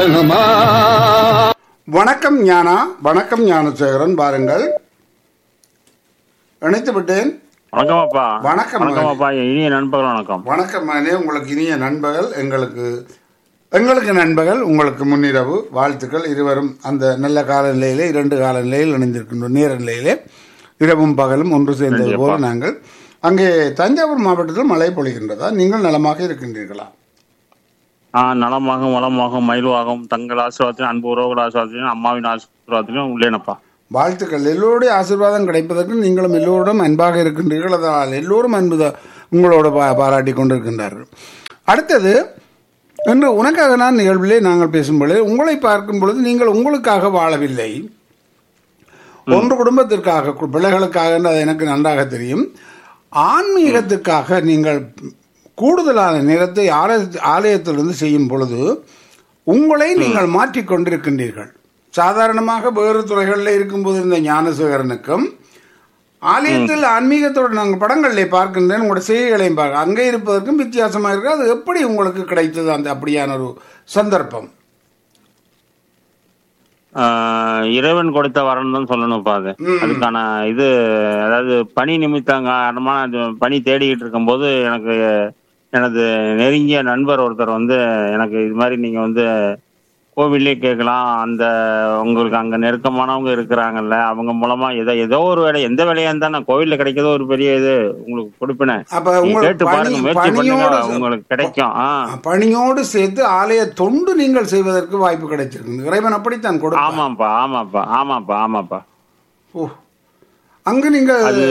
வணக்கம் ஞானா வணக்கம் ஞானசேகரன் பாருங்கள் இணைத்து விட்டேன் வணக்கம் அப்பா வணக்கம் வணக்கம் அப்பா இனிய நண்பர்கள் வணக்கம் வணக்கம் மகனே உங்களுக்கு இனிய நண்பகல் எங்களுக்கு எங்களுக்கு நண்பகல் உங்களுக்கு முன்னிரவு வாழ்த்துக்கள் இருவரும் அந்த நல்ல காலநிலையிலே இரண்டு காலநிலையில் இணைந்திருக்கின்றோம் நேர நிலையிலே இரவும் பகலும் ஒன்று சேர்ந்தது போல நாங்கள் அங்கே தஞ்சாவூர் மாவட்டத்தில் மழை பொழிகின்றதா நீங்கள் நலமாக இருக்கின்றீர்களா ஆ நலமாகவும் வளமாகவும் மயில்வாகவும் தங்கள் ஆசீர்வாதத்திலும் அன்பு உறவுகள் ஆசீர்வாதத்திலும் அம்மாவின் ஆசீர்வாதத்திலும் உள்ளேனப்பா வாழ்த்துக்கள் எல்லோருடைய ஆசீர்வாதம் கிடைப்பதற்கு நீங்களும் எல்லோருடன் அன்பாக இருக்கின்றீர்கள் அதனால் எல்லோரும் அன்பு தான் உங்களோட பா பாராட்டி கொண்டிருக்கின்றார்கள் அடுத்தது இன்று உனக்காக நான் நிகழ்விலே நாங்கள் பேசும்பொழுது உங்களை பார்க்கும் பொழுது நீங்கள் உங்களுக்காக வாழவில்லை ஒன்று குடும்பத்திற்காக கு- பிள்ளைகளுக்காக என்று அது எனக்கு நன்றாக தெரியும் ஆன்மீகத்துக்காக நீங்கள் கூடுதலான நேரத்தை ஆலய- ஆலயத்திலிருந்து செய்யும் பொழுது உங்களை நீங்கள் மாற்றிக் கொண்டிருக்கின்றீர்கள் சாதாரணமாக வேறு துறைகளில் இருக்கும்போது இருந்த ஞானசேகரனுக்கும் ஆலயத்தில் ஆன்மீகத்தோடு நாங்கள் படங்களிலே பார்க்கின்றேன் உங்களோட செய்திகளையும் பார்க்க அங்கே இருப்பதற்கும் வித்தியாசமாக இருக்கு அது எப்படி உங்களுக்கு கிடைத்தது அந்த அப்படியான ஒரு சந்தர்ப்பம் ஆ, இறைவன் கொடுத்த வரன் தான் சொல்லணும்ப்பா அது அதுக்கான இது அதாவது பணி நிமித்தம் காரணமான அது பணி தேடிக்கிட்டு இருக்கும்போது எனக்கு எனது நெருங்கிய நண்பர் ஒருத்தர் வந்து எனக்கு இது மாதிரி நீங்க வந்து கோவிலே கேட்கலாம் அந்த உங்களுக்கு அங்க நெருக்கமானவங்க இருக்கிறாங்கல்ல அவங்க மூலமா ஏதோ ஏதோ ஒரு வேலை எந்த வேலையா இருந்தா நான் கோவில்ல கிடைக்கிறதோ ஒரு பெரிய இது உங்களுக்கு கொடுப்பினேன் அப்ப நீங்க உங்களுக்கு கேட்டு பாருங்க பணி- முயற்சி பண்ணுங்க பணியோடு உங்களுக்கு கிடைக்கும் ஆ பணியோடு சேர்த்து ஆலய தொண்டு நீங்கள் செய்வதற்கு வாய்ப்பு கிடைச்சிருக்கு இறைவன் அப்படித்தான் கொடுப்பான் ஆமாப்பா ஆமாப்பா ஆமாப்பா ஆமாப்பா ஓ அங்கு நீங்கள் அது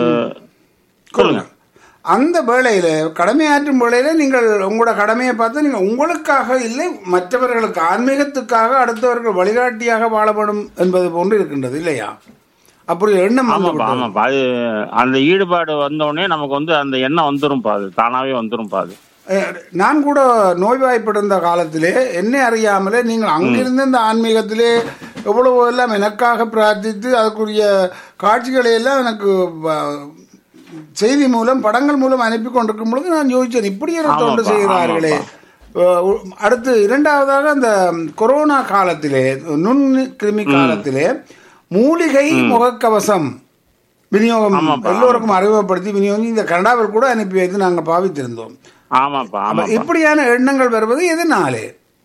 சொல்லுங்க அந்த வேளையில கடமையாற்றும் வேளையில நீங்கள் உங்களோட கடமையை பார்த்து நீங்க உங்களுக்காக இல்லை மற்றவர்களுக்கு ஆன்மீகத்துக்காக அடுத்தவர்கள் வழிகாட்டியாக வாழப்படும் என்பது போன்று இருக்கின்றது இல்லையா அப்படி ஒரு எண்ணம் வந்து ஆமாப்பா விட்டது. ஆமாப்பா அது அந்த ஈடுபாடு வந்த உடனே நமக்கு வந்து அந்த எண்ணம் வந்துரும்பா அது தானாவே வந்துரும்பா அது அஹ், நான் கூட நோய்வாய்ப்பட்டிருந்த காலத்திலே என்னை அறியாமலே நீங்கள் அங்கிருந்து இந்த ஆன்மீகத்திலே எவ்வளவு எல்லாம் எனக்காக பிரார்த்தித்து அதுக்குரிய காட்சிகளை எல்லாம் எனக்கு வ- செய்தி மூலம் படங்கள் மூலம் அனுப்பி கொண்டிருக்கும் பொழுது நான் யோசிச்சேன் இப்படி ஒரு தொண்டு ஆமாப்பா, செய்கிறார்களே அஹ், உ- அடுத்து இரண்டாவதாக அந்த கொரோனா காலத்திலே நுண் கிருமி காலத்திலே மூலிகை முகக்கவசம் விநியோகம் எல்லோருக்கும் அறிமுகப்படுத்தி விநியோகம் இந்த கனடாவில் கூட அனுப்பி வைத்து நாங்கள் பாவித்திருந்தோம் ஆமாப்பா ஆமாப்பா இப்படியான எண்ணங்கள் வருவது எதனாலே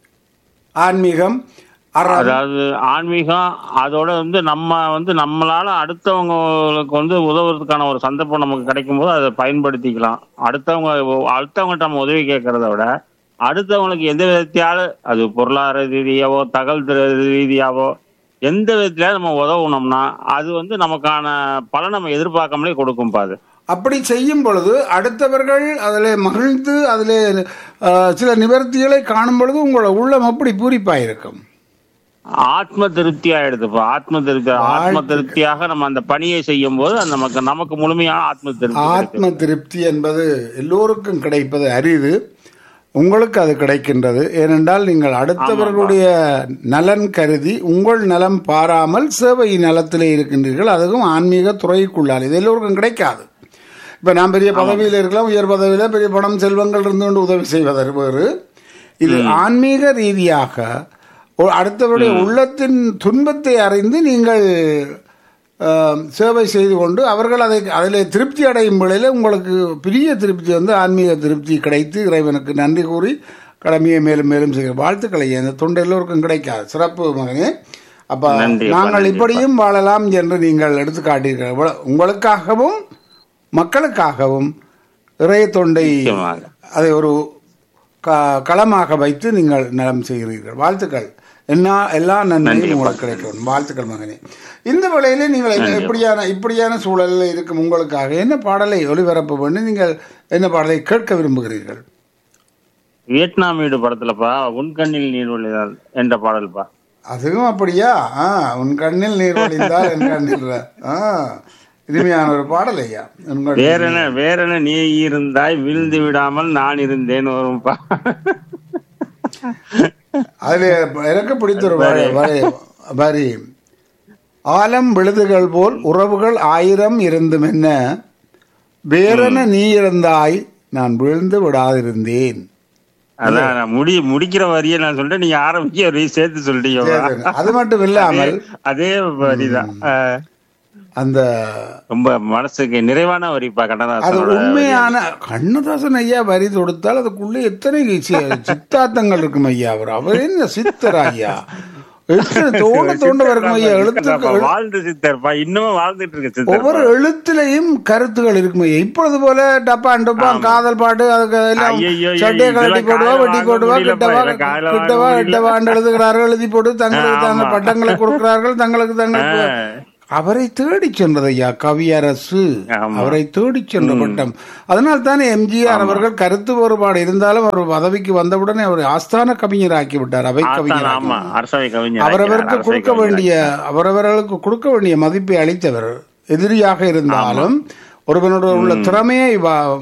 ஆன்மீகம் அறம் அதாவது ஆன்மீகம் அதோட வந்து நம்ம வந்து நம்மளால அடுத்தவங்களுக்கு வந்து உதவுறதுக்கான ஒரு சந்தர்ப்பம் நமக்கு கிடைக்கும் போது அதை பயன்படுத்திக்கலாம் அடுத்தவங்க அடுத்தவங்கள்ட்ட நம்ம உதவி கேட்கறத விட அடுத்தவங்களுக்கு எந்த விதத்தையால அது பொருளாதார ரீதியாவோ தகவல் ரீதியாவோ எந்த விதத்திலாவது நம்ம உதவுனோம்னா அது வந்து நமக்கான பலன் நம்ம எதிர்பார்க்காமலே கொடுக்கும் பாது அப்படி செய்யும் பொழுது அடுத்தவர்கள் அதில் மகிழ்ந்து அதில் சில நிவர்த்திகளை காணும் பொழுது உங்களோட உள்ளம் அப்படி பூரிப்பாயிருக்கும் ஆத்ம திருப்தி ஆயிடுதுப்பா ஆத்ம திருப்தி ஆத்ம திருப்தியாக நம்ம அந்த பணியை செய்யும் போது அது நமக்கு நமக்கு முழுமையான ஆத்ம திருப்தி கிடைக்கும். ஆத்ம திருப்தி என்பது எல்லோருக்கும் கிடைப்பது அரிது உங்களுக்கு அது கிடைக்கின்றது ஏனென்றால் நீங்கள் அடுத்தவர்களுடைய நலன் கருதி உங்கள் நலம் பாராமல் சேவை நலத்திலே இருக்கின்றீர்கள் அதுவும் ஆன்மீக துறைக்குள்ளால் இது எல்லோருக்கும் கிடைக்காது இப்ப நான் பெரிய பதவியில் இருக்கலாம் உயர் பதவியில பெரிய பணம் செல்வங்கள் இருந்து கொண்டு உதவி செய்வதற்கு வேறு இது ஆன்மீக ரீதியாக ஒரு அடுத்தவருடைய உள்ளத்தின் துன்பத்தை அறிந்து நீங்கள் ஆம், சேவை செய்து கொண்டு அவர்கள் அதை அதில் திருப்தி அடையும் வேளையில் உங்களுக்கு பெரிய திருப்தி வந்து ஆன்மீக திருப்தி கிடைத்து இறைவனுக்கு நன்றி கூறி கடமையை மேலும் மேலும் செய்கிற வாழ்த்துக்களை அந்த தொண்டு எல்லோருக்கும் கிடைக்காது சிறப்பு மகனே அப்ப நன்றி, அப்பா, நாங்கள் நன்றி, இப்படியும் வாழலாம் என்று நீங்கள் எடுத்து காட்டீர்கள் இவ்வளவு- உங்களுக்காகவும் மக்களுக்காகவும் இறைய தொண்டை நிச்சயமாக. அதை ஒரு க- களமாக வைத்து நீங்கள் நலம் செய்கிறீர்கள் வாழ்த்துக்கள் என்ன எல்லா நன்மையும் உங்களுக்கு கிடைக்கும் வாழ்த்துக்கள் மகனே இந்த வேளையில நீங்கள் என்ன- இப்படியான இப்படியான சூழலில் இருக்கும் உங்களுக்காக என்ன பாடலை ஒளிபரப்ப பண்ணி நீங்கள் என்ன பாடலை கேட்க விரும்புகிறீர்கள் வியட்நாம் வீடு படத்துலப்பா உன் கண்ணில் நீர் வழிதால் என்ற பாடல்பா அதுவும் அப்படியா ஆ உன் கண்ணில் நீர் வடிந்தால் என் கண்ணில் ர- ஆ இனிமையான ஒரு பாடல் ஐயா உன் கண்ணில் வேற என்ன வேற என்ன நீ இருந்தாய் விழுந்து விடாமல் நான் இருந்தேன் வரும்பா அதுல எனக்கு பிடித்த ஒரு வரி வரி- வரி ஆலம் விழுதுகள் போல் உறவுகள் ஆயிரம் இருந்தும் என்ன வேறென நீ இருந்தாய் நான் விழுந்து விடாதிருந்தேன் அதான் நான் முடி முடிக்கிற வரியை நான் சொல்லிட்டு நீங்க ஆரம்பிக்க வரையும் சேர்த்து சொல்லிட்டீங்கப்பா சரி, அது மட்டும் இல்லாமல் அதே வரிதான் அஹ், அந்த ரொம்ப மனசுக்கு நிறைவான வரிப்பா அது கண்ணதாசனோட உண்மையான கண்ணதாசன் ஐயா வரி தொடுத்தால் அதுக்குள்ளே எத்தனை சி- சித்தாந்தங்கள் இருக்கும் ஐயா அவர் அவர் என்ன சித்தர் ஐயா எத்தனை தோண்ட தோண்ட வரும் ஐயா எழுத்துக்கள் சித்தர்ப்பா, வாழ்ந்து சித்தர்ப்பா இன்னமும் வாழ்ந்துட்டு இருக்கு சித்தர் ஒவ்வொரு எழுத்துலயும் கருத்துகள் இருக்கும் ஐயா இப்பொழுது போல டப்பான் டப்பான் காதல் பாட்டு அதுக்கு எல்லாம் ஐயையோ, சட்டையை இதெல்லாம் கழட்டி போடுவா காதுல வெட்டி வாங்க போடுவா முடியலப்பா, கிட்டவா இதெல்லாம் காதுல கிட்டவா வாங்க முடியல. கிட்டவான்னு எழுதுகிறார்கள் எழுதி போட்டு தங்களுக்கு தாங்க பட்டங்களை கொடுக்கிறார்கள் தங்களுக்கு தங்களுக்கு அவரை தேடி சென்றது ஐயா கவியரசு ஆமா. அவரை தேடி சென்ற பட்டம் அதனால் தானே எம்ஜிஆர் அவர்கள் கருத்து வேறுபாடு இருந்தாலும் அவர் பதவிக்கு வந்தவுடனே அவர் ஆஸ்தான கவிஞர் ஆக்கி விட்டார் அவை ஆஸ்தான், கவிஞர் ஆமா அரசவை கவிஞர் அவரவருக்கு அரசவை கொடுக்க கவிஞர். வேண்டிய அவரவர்களுக்கு கொடுக்க வேண்டிய மதிப்பை அளித்தவர் எதிரியாக இருந்தாலும் ஒருவனோட உள்ள திறமையை வ-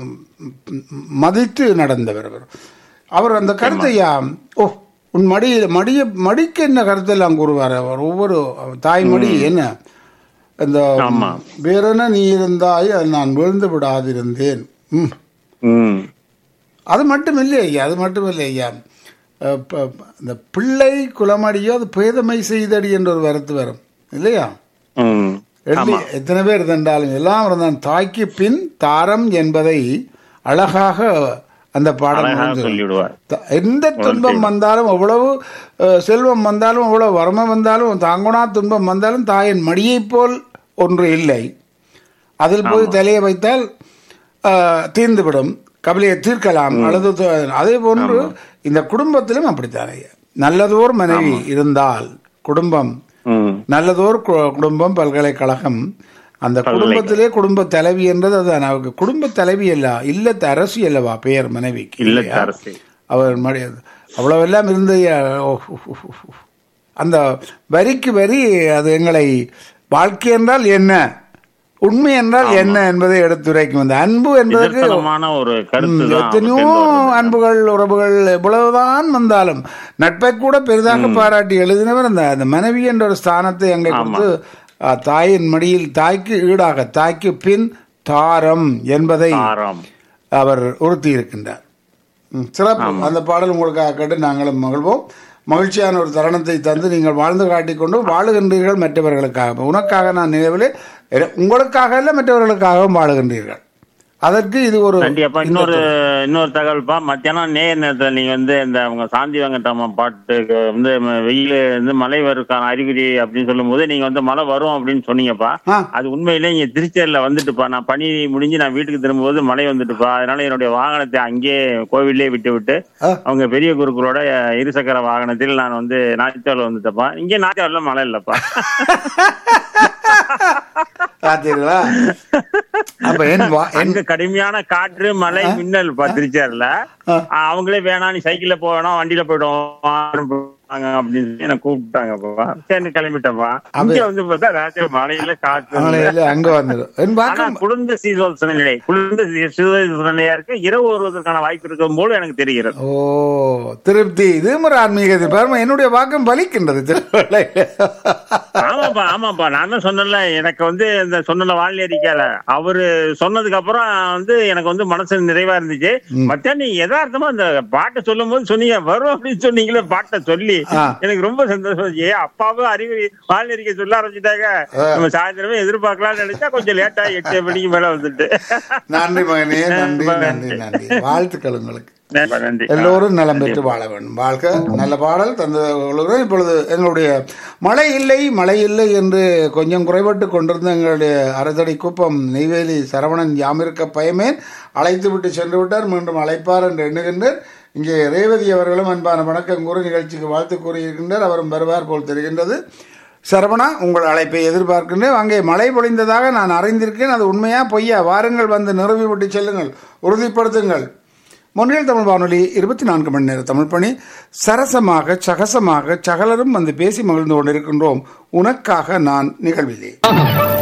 மதித்து நடந்தவர் அவர் அவர் அந்த கருத்தையா ஓ உன் மடியில் மடிய மடிக்கு என்ன கருத்தெல்லாம் கூறுவார் அவர் ஒவ்வொரு தாய்மடி என்ன இந்த ஆமா. வேறென நீ இருந்தாய் அது நான் விழுந்து விடாதிருந்தேன் ம் ம் அது மட்டும் இல்லை ஐயா அது மட்டும் இல்லை ஐயா அஹ் ப- ப- இந்த பிள்ளை குலமடியோ அது பேதமை செய்தடி என்ற ஒரு வரத்து வரும் இல்லையா ம் எள்ளி எத்தனை பேர் தண்டாலும் எல்லாம் இருந்தான் தாய்க்கு பின் தாரம் என்பதை அழகாக அந்த பாடல் அழகாக முடிஞ்சது. சொல்லி விடுவார் த- எந்த துன்பம் வந்தாலும் எவ்வளவு அஹ், செல்வம் வந்தாலும் எவ்வளவு வறுமை வந்தாலும் தாங்குனா துன்பம் வந்தாலும் தாயின் மடியைப் போல் ஒன்று இல்லை அதில் போய் தலையை வைத்தால் அஹ், தீர்ந்துவிடும் கவலையை தீர்க்கலாம் அல்லது து- அதே போன்று இந்த குடும்பத்திலும் அப்படித்தானே நல்லதோர் மனைவி இருந்தால் குடும்பம் ம் நல்லதோர் கு- குடும்பம் பல்கலைக்கழகம் அந்த குடும்பத்திலே குடும்ப தலைவி என்றது அதுதான் அவருக்கு குடும்ப தலைவி அல்ல இல்லத்து அரசி அல்லவா பெயர் மனைவிக்கு இல்லத்து அரசி. அவர் மடி அவ்வளவெல்லாம் இருந்த அந்த வரிக்கு வரி அது எங்களை வாழ்க்கை என்றால் என்ன உண்மை என்றால் என்ன என்பதை எடுத்துரைக்கும் அந்த அன்பு என்பதற்கு நிதர்சனமான ஒரு கருத்து தான் எத்தனையோ அன்புகள் உறவுகள் எவ்வளவுதான் வந்தாலும் நட்பை கூட பெரிதாக பாராட்டி எழுதினவர் அந்த அந்த மனைவி என்ற ஒரு ஸ்தானத்தை அங்கே கொடுத்து ஆ, தாயின் மடியில் தாய்க்கு ஈடாக தாய்க்கு பின் தாரம் என்பதை ஆறாம் அவர் உறுத்தி இருக்கின்றார் ம், சிறப்பு அந்த பாடல் உங்களுக்காக கேட்டு நாங்களும் மகிழ்வோம் மகிழ்ச்சியான ஒரு தருணத்தை தந்து நீங்கள் வாழ்ந்து காட்டிக்கொண்டு வாழுகின்றீர்கள் மற்றவர்களுக்காக உனக்காக நான் நினைவிலே உங்களுக்காக அல்ல மற்றவர்களுக்காகவும் வாழுகின்றீர்கள் அதற்கு இது ஒரு நன்றி அப்பா இன்னொரு இன்னொரு தகவல்ப்பா மத்தியானம் நேர் நேரத்துல நீங்க வந்து இந்த அவங்க சாந்தி வெங்கட்டம்மா பாட்டுக்கு வந்து ம- வெயில் வந்து மழை வருக்கான அறிகுறி அப்படின்னு சொல்லும் போது நீங்க வந்து மழை வரும் அப்படின்னு சொன்னீங்கப்பா ஆ. அது உண்மையிலே இங்க திருச்சேரியில வந்துட்டுப்பா நான் பணி முடிஞ்சு நான் வீட்டுக்கு திரும்பும்போது மழை வந்துட்டுப்பா அதனால என்னுடைய வாகனத்தை அங்கேயே கோவிலே விட்டு விட்டு ஆ. அவங்க பெரிய குருக்களோட இருசக்கர வாகனத்தில் நான் வந்து நாச்சியாவில் வந்துட்டப்பா இங்கே நாச்சியாவில் மழை இல்லப்பா பார்த்தீர்களா அப்ப என் வா- என் அங்க கடுமையான காற்று மழை மின்னல் பா திருச்சேரில ஆ. அவங்களே வேணாம் நீ சைக்கிள்ல போக வேணாம் வண்டியில போயிடும் அப்படின்னு சொல்லி என்ன கூப்பிட்டாங்கப்பா சரி கிளம்பிட்டப்பா இங்க வந்து பார்த்தா ராத்திரி மழையில காற்று இல்ல. ஆலையில அங்க வந்துடும் என் ஆனா வாக்கம் குளிர்ந்த சீதோஷண நிலை குளிர்ந்த சீதோஷண நிலையா இருக்கு இரவு வருவதற்கான வாய்ப்பு இருக்கும் போல எனக்கு தெரிகிறது ஓ திருப்தி இது ஒரு ஆன்மீக பாருமா என்னுடைய வாக்கம் பலிக்கின்றது திருவள்ளை ஆமாப்பா ஆமாப்பா நான் தான் சொன்னேன்ல எனக்கு வந்து இந்த சொன்ன வானிலை அறிக்கையில அவரு சொன்னதுக்கு அப்புறம் வந்து எனக்கு வந்து மனசு நிறைவா இருந்துச்சு மத்தியானம் நீ யதார்த்தமா அந்த பாட்டை சொல்லும் போது சொன்னீங்க வரும் அப்படின்னு சொன்னீங்களே பாட்டை சொல்லி ஆ. எனக்கு ரொம்ப சந்தோஷம் இருந்துச்சு. ஏ அப்பாவும் அறிவு வானிலை அறிக்கை சொல்ல ஆரம்பிச்சிட்டாங்க நம்ம சாயந்தரமே எதிர்பார்க்கலாம்னு நினைச்சா கொஞ்சம் லேட்டா எட்டு மணிக்கு மேல வந்துட்டு நன்றி மகனே நன்றி நன்றி நன்றி வாழ்த்துக்கள் உங்களுக்கு நன்றி, நன்றி எல்லோரும் நலம் பெற்று வாழ வேண்டும் வாழ்க நல்ல பாடல் தந்து இப்பொழுது எங்களுடைய மழை இல்லை மழை இல்லை என்று கொஞ்சம் குறைபட்டு கொண்டிருந்த எங்களுடைய அரசடி குப்பம் நெய்வேலி சரவணன் யாமிருக்க பயமேன் அழைத்து விட்டு சென்று விட்டார் மீண்டும் அழைப்பார் என்று எண்ணுகின்றேன் இங்கே ரேவதி அவர்களும் அன்பான வணக்கம் கூறி நிகழ்ச்சிக்கு வாழ்த்து கூறியிருக்கின்றார் அவரும் வருவார் போல் தெரிகின்றது சரவணா உங்கள் அழைப்பை எதிர்பார்க்கின்றேன் அங்கே மழை பொழிந்ததாக நான் அறிந்திருக்கேன் அது உண்மையா பொய்யா வாருங்கள் வந்து நிறுவி விட்டு செல்லுங்கள் உறுதிப்படுத்துங்கள் முன்னில் தமிழ் வானொலி இருபத்தி நான்கு மணி நேர தமிழ் பணி சரசமாக சகசமாக சகலரும் வந்து பேசி மகிழ்ந்து கொண்டிருக்கின்றோம் உனக்காக நான் நிகழ்விலே